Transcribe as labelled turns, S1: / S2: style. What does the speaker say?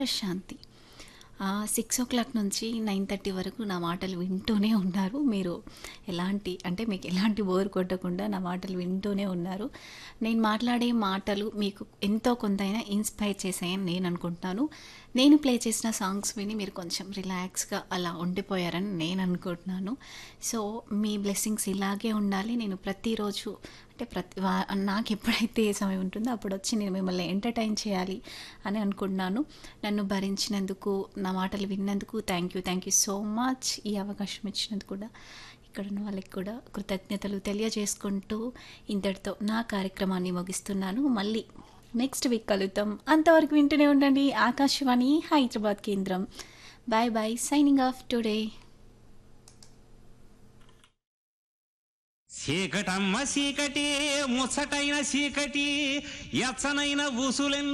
S1: శాంతి six o'clock నుంచి nine thirty వరకు నా మాటలు వింటూనే ఉన్నారు మీరు ఎలాంటి అంటే మీకు ఎలాంటి బోర్ కొట్టకుండా నా మాటలు వింటూనే ఉన్నారు నేను మాట్లాడే మాటలు మీకు ఎంతో కొంతైనా ఇన్స్పైర్ చేశాయని నేను అనుకుంటున్నాను నేను ప్లే చేసిన సాంగ్స్ విని మీరు కొంచెం రిలాక్స్గా అలా ఉండిపోయారని నేను అనుకుంటున్నాను సో మీ బ్లెస్సింగ్స్ ఇలాగే ఉండాలి నేను ప్రతిరోజు అంటే ప్రతి వా- నాకు ఎప్పుడైతే ఏ సమయం ఉంటుందో అప్పుడు వచ్చి నేను మిమ్మల్ని ఎంటర్టైన్ చేయాలి అని అనుకుంటున్నాను నన్ను భరించినందుకు నా మాటలు విన్నందుకు thank you thank you so much ఈ అవకాశం ఇచ్చినందుకు కూడా ఇక్కడ ఉన్న వాళ్ళకి కూడా కృతజ్ఞతలు తెలియజేసుకుంటూ ఇంతటితో నా కార్యక్రమాన్ని ముగిస్తున్నాను మళ్ళీ నెక్స్ట్ వీక్ కలుద్దాం అంతవరకు వింటూనే ఉండండి ఆకాశవాణి హైదరాబాద్ కేంద్రం bye bye signing off today
S2: చీకటమ్మ చీకటి ముచ్చటైన చీకటి ఎచ్చనైన ఉసులెన్